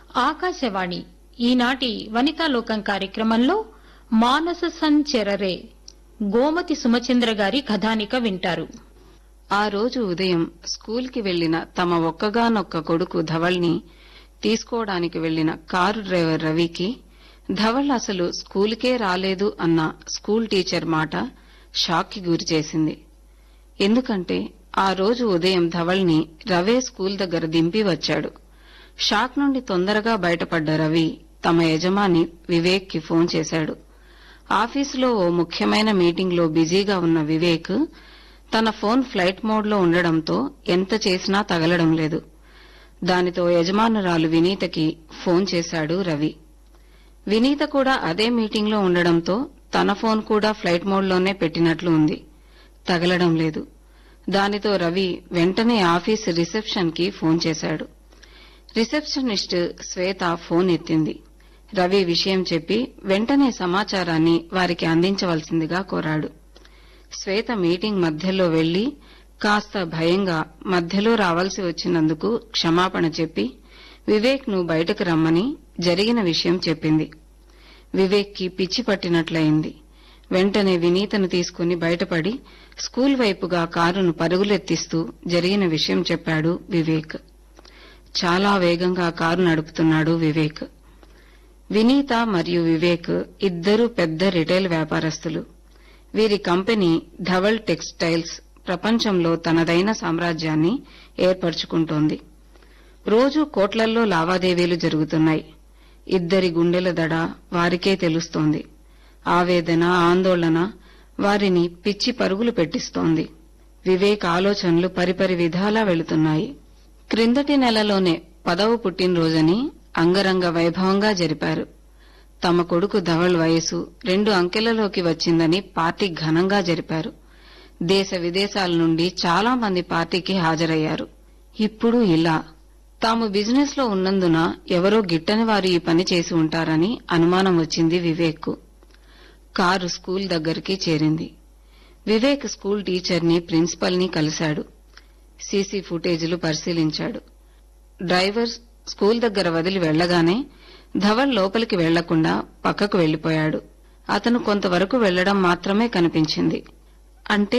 ఆకాశవాణి ఈనాటి వనితాలోకం కార్యక్రమంలో మానస సంచెరరే గోమతి సుమచంద్ర గారి కథానిక వింటారు ఆ రోజు ఉదయం స్కూల్కి వెళ్లిన తమ ఒక్కగానొక్క కొడుకు ధవల్ని తీసుకోవడానికి వెళ్లిన కారు డ్రైవర్ రవికి ధవల్ అసలు స్కూలుకే రాలేదు అన్న స్కూల్ టీచర్ మాట షాక్కి గురిచేసింది ఎందుకంటే ఆ రోజు ఉదయం ధవల్ని రవే స్కూల్ దగ్గర దింపి వచ్చాడు షాక్ నుండి తొందరగా బయటపడ్డ రవి తమ యజమాని వివేక్ కి ఫోన్ చేశాడు ఆఫీసులో ఓ ముఖ్యమైన మీటింగ్లో బిజీగా ఉన్న వివేక్ తన ఫోన్ ఫ్లైట్ మోడ్లో ఉండడంతో ఎంత చేసినా తగలడం లేదు దానితో యజమానురాలు వినీతకి ఫోన్ చేశాడు రవి వినీత కూడా అదే మీటింగ్లో ఉండడంతో తన ఫోన్ కూడా ఫ్లైట్ మోడ్లోనే పెట్టినట్లు ఉంది తగలడం లేదు దానితో రవి వెంటనే ఆఫీస్ రిసెప్షన్ కి ఫోన్ చేశాడు రిసెప్షనిస్ట్ శ్వేత ఫోన్ ఎత్తింది రవి విషయం చెప్పి వెంటనే సమాచారాన్ని వారికి అందించవలసిందిగా కోరాడు శ్వేత మీటింగ్ మధ్యలో వెళ్లి కాస్త భయంగా మధ్యలో రావాల్సి వచ్చినందుకు క్షమాపణ చెప్పి వివేక్ ను బయటకు రమ్మని జరిగిన విషయం చెప్పింది వివేక్ కి పిచ్చి పట్టినట్లయింది వెంటనే వినీతను తీసుకుని బయటపడి స్కూల్ వైపుగా కారును పరుగులెత్తిస్తూ జరిగిన విషయం చెప్పాడు వివేక్ చాలా వేగంగా కారు నడుపుతున్నాడు వివేక్ వినీత మరియు వివేక్ ఇద్దరూ పెద్ద రిటైల్ వ్యాపారస్తులు వీరి కంపెనీ ధవల్ టెక్స్టైల్స్ ప్రపంచంలో తనదైన సామ్రాజ్యాన్ని ఏర్పరచుకుంటోంది రోజూ కోట్లల్లో లావాదేవీలు జరుగుతున్నాయి ఇద్దరి గుండెల దడ వారికే తెలుస్తోంది ఆవేదన ఆందోళన వారిని పిచ్చి పరుగులు పెట్టిస్తోంది వివేక్ ఆలోచనలు పరిపరి విధాలా వెళుతున్నాయి క్రిందటి నెలలోనే పదవ పుట్టినరోజని అంగరంగ వైభవంగా జరిపారు తమ కొడుకు ధవల్ వయసు రెండు అంకెలలోకి వచ్చిందని పార్టీ ఘనంగా జరిపారు దేశ విదేశాల నుండి చాలా మంది పార్టీకి హాజరయ్యారు ఇప్పుడు ఇలా తాము బిజినెస్ లో ఉన్నందున ఎవరో గిట్టని వారు ఈ పని చేసి ఉంటారని అనుమానం వచ్చింది వివేక్ కారు స్కూల్ దగ్గరికి చేరింది వివేక్ స్కూల్ టీచర్ని ప్రిన్సిపల్ని కలిశాడు సీసీ ఫుటేజీలు పరిశీలించాడు డ్రైవర్ స్కూల్ దగ్గర వదిలి వెళ్లగానే ధవల్ లోపలికి వెళ్లకుండా పక్కకు వెళ్లిపోయాడు అతను కొంతవరకు వెళ్లడం మాత్రమే కనిపించింది అంటే